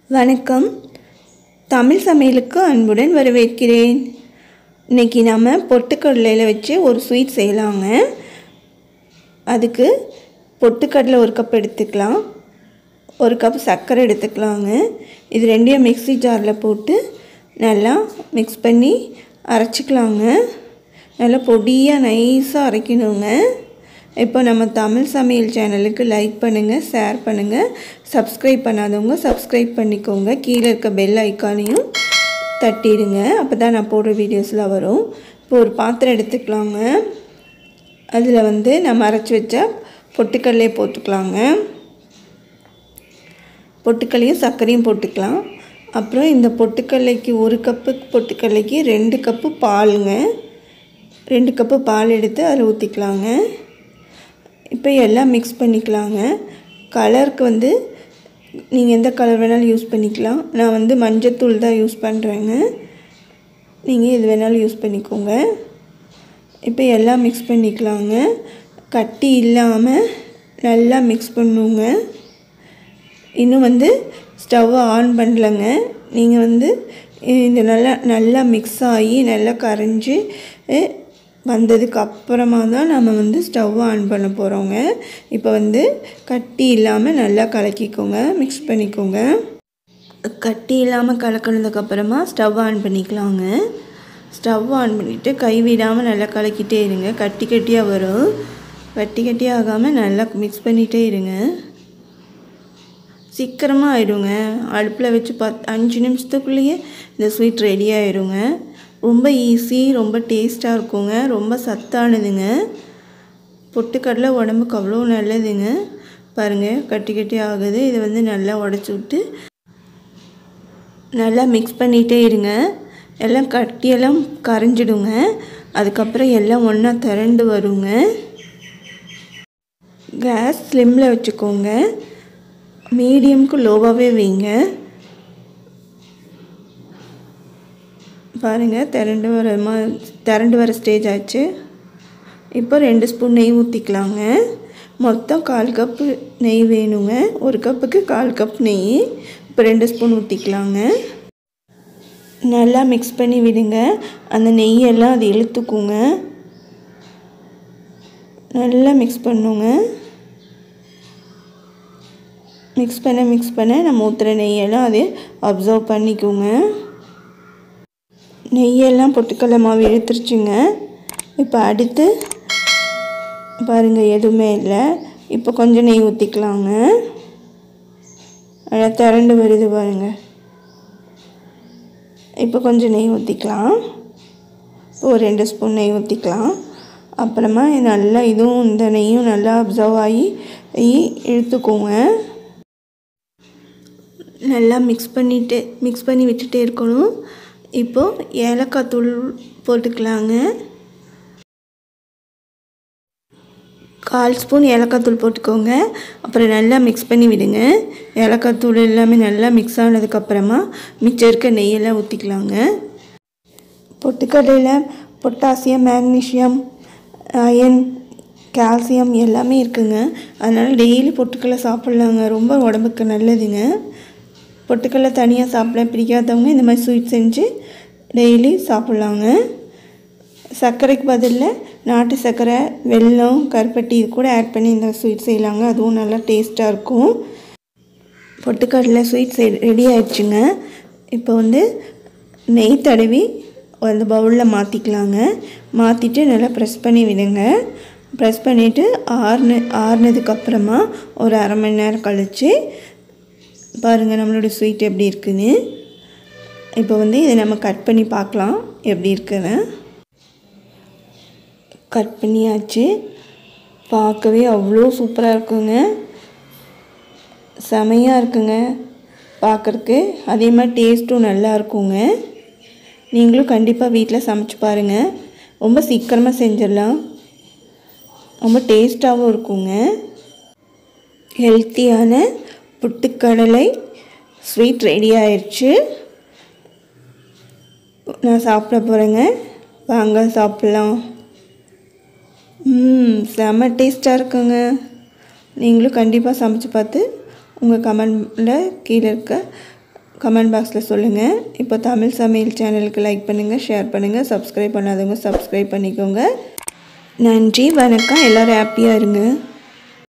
வணக்கம் தமிழ் சமையலுக்கு அன்புடன் வரவேற்கிறேன் இன்றைக்கி நம்ம பொட்டுக்கடலையில் வச்சு ஒரு ஸ்வீட் செய்யலாங்க அதுக்கு பொட்டுக்கடலை ஒரு கப் எடுத்துக்கலாம் ஒரு கப் சர்க்கரை எடுத்துக்கலாங்க இது ரெண்டையும் மிக்ஸி ஜாரில் போட்டு நல்லா மிக்ஸ் பண்ணி அரைச்சிக்கலாங்க நல்லா பொடியாக நைஸாக அரைக்கணுங்க இப்போ நம்ம தமிழ் சமையல் சேனலுக்கு லைக் பண்ணுங்கள் ஷேர் பண்ணுங்கள் சப்ஸ்கிரைப் பண்ணாதவங்க சப்ஸ்கிரைப் பண்ணிக்கோங்க கீழே இருக்க பெல் ஐக்கானையும் தட்டிடுங்க அப்போ தான் நான் போடுற வீடியோஸ்லாம் வரும் இப்போ ஒரு பாத்திரம் எடுத்துக்கலாங்க அதில் வந்து நம்ம அரைச்சி வச்ச பொட்டுக்கடலையை போட்டுக்கலாங்க பொட்டுக்கல்லையும் சர்க்கரையும் போட்டுக்கலாம் அப்புறம் இந்த பொட்டுக்கடலைக்கு ஒரு கப்பு பொட்டுக்கடலைக்கு ரெண்டு கப்பு பாலுங்க ரெண்டு கப்பு பால் எடுத்து அதில் ஊற்றிக்கலாங்க இப்போ எல்லாம் மிக்ஸ் பண்ணிக்கலாங்க கலருக்கு வந்து நீங்கள் எந்த கலர் வேணாலும் யூஸ் பண்ணிக்கலாம் நான் வந்து மஞ்சத்தூள் தான் யூஸ் பண்ணுறேங்க நீங்கள் எது வேணாலும் யூஸ் பண்ணிக்கோங்க இப்போ எல்லாம் மிக்ஸ் பண்ணிக்கலாங்க கட்டி இல்லாமல் நல்லா மிக்ஸ் பண்ணுங்க இன்னும் வந்து ஸ்டவ்வை ஆன் பண்ணலங்க நீங்கள் வந்து இந்த நல்லா நல்லா மிக்ஸ் ஆகி நல்லா கரைஞ்சி வந்ததுக்கு அப்புறமா தான் நம்ம வந்து ஸ்டவ் ஆன் பண்ண போகிறோங்க இப்போ வந்து கட்டி இல்லாமல் நல்லா கலக்கிக்கோங்க மிக்ஸ் பண்ணிக்கோங்க கட்டி இல்லாமல் கலக்கினதுக்கப்புறமா ஸ்டவ் ஆன் பண்ணிக்கலாங்க ஸ்டவ் ஆன் பண்ணிவிட்டு கை விடாமல் நல்லா கலக்கிட்டே இருங்க கட்டி கட்டியாக வரும் கட்டி கட்டியாக ஆகாமல் நல்லா மிக்ஸ் பண்ணிகிட்டே இருங்க சீக்கிரமாக ஆயிடுங்க அடுப்பில் வச்சு பத் அஞ்சு நிமிஷத்துக்குள்ளேயே இந்த ஸ்வீட் ரெடி ஆயிடுங்க ரொம்ப ஈஸி ரொம்ப டேஸ்ட்டாக இருக்குங்க ரொம்ப சத்தானதுங்க பொட்டுக்கடலை உடம்புக்கு அவ்வளோ நல்லதுங்க பாருங்கள் கட்டி கட்டி ஆகுது இதை வந்து நல்லா உடச்சி விட்டு நல்லா மிக்ஸ் பண்ணிகிட்டே இருங்க எல்லாம் கட்டியெல்லாம் கரைஞ்சிடுங்க அதுக்கப்புறம் எல்லாம் ஒன்றா திரண்டு வருங்க கேஸ் ஸ்லிம்மில் வச்சுக்கோங்க மீடியமுக்கு லோவாகவே வைங்க பாருங்கள் திரண்டு வர மா திரண்டு வர ஸ்டேஜ் ஆச்சு இப்போ ரெண்டு ஸ்பூன் நெய் ஊற்றிக்கலாங்க மொத்தம் கால் கப்பு நெய் வேணுங்க ஒரு கப்புக்கு கால் கப் நெய் இப்போ ரெண்டு ஸ்பூன் ஊற்றிக்கலாங்க நல்லா மிக்ஸ் பண்ணி விடுங்க அந்த நெய்யெல்லாம் அது இழுத்துக்குங்க நல்லா மிக்ஸ் பண்ணுங்க மிக்ஸ் பண்ண மிக்ஸ் பண்ண நம்ம ஊற்றுற நெய்யெல்லாம் அது அப்சர்வ் பண்ணிக்கோங்க நெய்யெல்லாம் பொட்டுக்கடலை மாவு இழுத்துருச்சுங்க இப்போ அடுத்து பாருங்கள் எதுவுமே இல்லை இப்போ கொஞ்சம் நெய் ஊற்றிக்கலாங்க நல்லா திரண்டு வருது பாருங்கள் இப்போ கொஞ்சம் நெய் ஊற்றிக்கலாம் இப்போ ஒரு ரெண்டு ஸ்பூன் நெய் ஊற்றிக்கலாம் அப்புறமா நல்லா இதுவும் இந்த நெய்யும் நல்லா அப்சர்வ் ஆகி இழுத்துக்கோங்க நல்லா மிக்ஸ் பண்ணிட்டு மிக்ஸ் பண்ணி விட்டுட்டே இருக்கணும் இப்போது ஏலக்காய் தூள் போட்டுக்கலாங்க கால் ஸ்பூன் ஏலக்காய் தூள் போட்டுக்கோங்க அப்புறம் நல்லா மிக்ஸ் பண்ணி விடுங்க ஏலக்காய் தூள் எல்லாமே நல்லா மிக்ஸ் ஆனதுக்கப்புறமா மிச்சம் இருக்க நெய்யெல்லாம் ஊற்றிக்கலாங்க பொட்டுக்கடலையில் பொட்டாசியம் மேக்னீஷியம் அயன் கால்சியம் எல்லாமே இருக்குங்க அதனால் டெய்லி பொட்டுக்கடலை சாப்பிட்லாங்க ரொம்ப உடம்புக்கு நல்லதுங்க பொட்டுக்கடலை தனியாக சாப்பிட பிடிக்காதவங்க இந்த மாதிரி ஸ்வீட் செஞ்சு டெய்லி சாப்பிட்லாங்க சர்க்கரைக்கு பதிலில் நாட்டு சர்க்கரை வெல்லம் கருப்பட்டி இது கூட ஆட் பண்ணி இந்த ஸ்வீட் செய்யலாங்க அதுவும் நல்லா டேஸ்ட்டாக இருக்கும் பொட்டுக்கடலை ஸ்வீட் செய் ரெடி ஆயிடுச்சுங்க இப்போ வந்து நெய் தடவி அந்த பவுலில் மாற்றிக்கலாங்க மாற்றிட்டு நல்லா ப்ரெஸ் பண்ணி விடுங்க ப்ரெஸ் பண்ணிவிட்டு ஆறுன ஆறுனதுக்கப்புறமா ஒரு அரை மணி நேரம் கழித்து பாருங்கள் நம்மளோட ஸ்வீட் எப்படி இருக்குன்னு இப்போ வந்து இதை நம்ம கட் பண்ணி பார்க்கலாம் எப்படி இருக்குன்னு கட் பண்ணியாச்சு பார்க்கவே அவ்வளோ சூப்பராக இருக்குங்க செமையாக இருக்குங்க பார்க்குறக்கு அதே மாதிரி டேஸ்ட்டும் நல்லா இருக்குங்க நீங்களும் கண்டிப்பாக வீட்டில் சமைச்சு பாருங்கள் ரொம்ப சீக்கிரமாக செஞ்சிடலாம் ரொம்ப டேஸ்ட்டாகவும் இருக்குங்க ஹெல்த்தியான புட்டுக்கடலை ஸ்வீட் ரெடி ஆயிடுச்சு நான் சாப்பிட போகிறேங்க வாங்க சாப்பிட்லாம் ம் செம்ம டேஸ்ட்டாக இருக்குங்க நீங்களும் கண்டிப்பாக சமைச்சு பார்த்து உங்கள் கமெண்டில் கீழே இருக்க கமெண்ட் பாக்ஸில் சொல்லுங்கள் இப்போ தமிழ் சமையல் சேனலுக்கு லைக் பண்ணுங்கள் ஷேர் பண்ணுங்கள் சப்ஸ்கிரைப் பண்ணாதவங்க சப்ஸ்கிரைப் பண்ணிக்கோங்க நன்றி வணக்கம் எல்லோரும் ஹாப்பியாக இருங்க